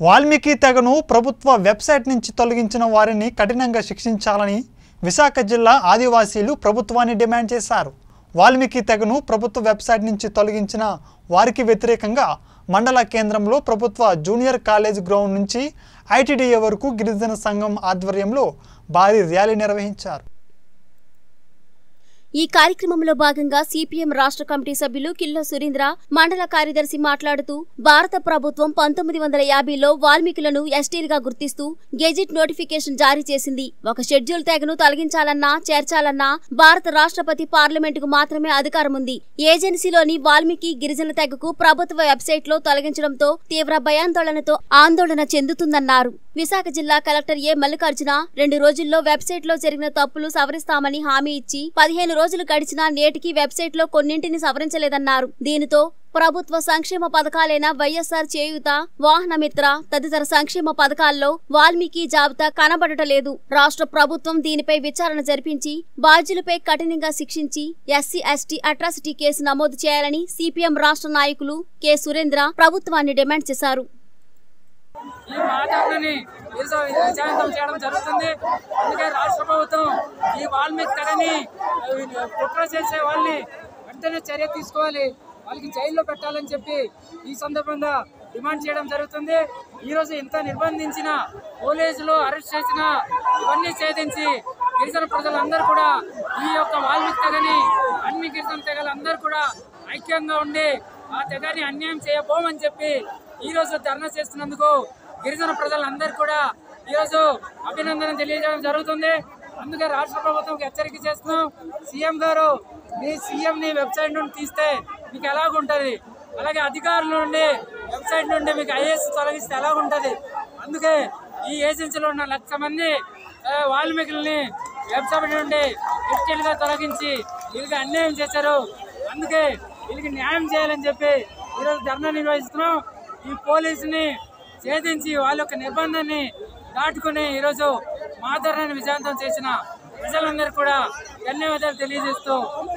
వాల్మీకి తెగను ప్రభుత్వ వెబ్సైట్ నుంచి తొలగించిన వారిని కఠినంగా శిక్షించాలని విశాఖ జిల్లా ఆదివాసీలు ప్రభుత్వాన్ని డిమాండ్ చేశారు వాల్మీకి తెగను ప్రభుత్వ వెబ్సైట్ నుంచి తొలగించిన వారికి వ్యతిరేకంగా మండల కేంద్రంలో ప్రభుత్వ జూనియర్ కాలేజ్ గ్రౌండ్ నుంచి ఐటీడీఏ వరకు గిరిజన సంఘం ఆధ్వర్యంలో భారీ ర్యాలీ నిర్వహించారు ఈ కార్యక్రమంలో భాగంగా సిపిఎం రాష్ట్ర కమిటీ సభ్యులు కిల్లో సురేంద్ర మండల కార్యదర్శి మాట్లాడుతూ భారత ప్రభుత్వం పంతొమ్మిది వందల యాభైలో వాల్మీకులను ఎస్టీలుగా గుర్తిస్తూ గెజిట్ నోటిఫికేషన్ జారీ చేసింది ఒక షెడ్యూల్ తెగను తొలగించాలన్నా చేర్చాలన్నా భారత రాష్ట్రపతి పార్లమెంటుకు మాత్రమే అధికారం ఉంది ఏజెన్సీలోని వాల్మీకి గిరిజన తెగకు ప్రభుత్వ వెబ్సైట్ లో తొలగించడంతో తీవ్ర భయాందోళనతో ఆందోళన చెందుతుందన్నారు విశాఖ జిల్లా కలెక్టర్ ఏ మల్లికార్జున రెండు రోజుల్లో వెబ్సైట్ లో జరిగిన తప్పులు సవరిస్తామని హామీ ఇచ్చి పదిహేను రోజులు గడిచినా నేటికి వెబ్సైట్ లో కొన్నింటిని సవరించలేదన్నారు దీనితో ప్రభుత్వ సంక్షేమ పథకాలైన వైఎస్ఆర్ చేయూత వాహనమిత్ర తదితర సంక్షేమ పథకాల్లో వాల్మీకి జాబితా కనబడటలేదు రాష్ట్ర ప్రభుత్వం దీనిపై విచారణ జరిపించి బాధ్యులపై కఠినంగా శిక్షించి ఎస్సీ ఎస్టీ అట్రాసిటీ కేసు నమోదు చేయాలని సిపిఎం రాష్ట్ర నాయకులు కె సురేంద్ర ప్రభుత్వాన్ని డిమాండ్ చేశారు ఈ మాటలని విజయవంతం చేయడం జరుగుతుంది అందుకే రాష్ట్ర ప్రభుత్వం ఈ వాల్మీకి తెగని ఆ, కుట్ర చేసే వాళ్ళని వెంటనే చర్య తీసుకోవాలి వాళ్ళకి జైల్లో పెట్టాలని చెప్పి ఈ సందర్భంగా డిమాండ్ చేయడం జరుగుతుంది ఈ రోజు ఇంత నిర్బంధించిన పోలీసులు అరెస్ట్ చేసిన ఇవన్నీ ఛేదించి గిరిజన ప్రజలందరూ కూడా ఈ యొక్క వాల్మీకి తెగని అన్ని గిరిజన తెగలందరూ కూడా ఐక్యంగా ఉండి ఆ తెగని అన్యాయం చేయబోమని చెప్పి ఈ రోజు ధర్నా చేస్తున్నందుకు గిరిజన ప్రజలందరూ కూడా ఈ రోజు అభినందన తెలియజేయడం జరుగుతుంది అందుకే రాష్ట్ర ప్రభుత్వంకి హెచ్చరిక చేస్తున్నాం సీఎం గారు మీ సీఎం ని వెబ్సైట్ నుండి తీస్తే మీకు ఎలాగుంటది అలాగే అధికారుల నుండి వెబ్సైట్ నుండి మీకు ఐఏఎస్ తొలగిస్తే ఎలాగుంటది అందుకే ఈ ఏజెన్సీలో ఉన్న లక్ష మంది ఆ, వాల్మీకుల్ని వెబ్సైట్ నుండి ఎస్టీలుగా తొలగించి వీళ్ళకి అన్యాయం చేశారు అందుకే వీళ్ళకి న్యాయం చేయాలని చెప్పి ఈరోజు ధర్నా నిర్వహిస్తున్నాం ఈ పోలీసుని ఛేదించి వాళ్ళ యొక్క నిర్బంధాన్ని దాటుకుని ఈరోజు మా ధర్నాన్ని విజయవంతం చేసిన ప్రజలందరూ కూడా ధన్యవాదాలు తెలియజేస్తూ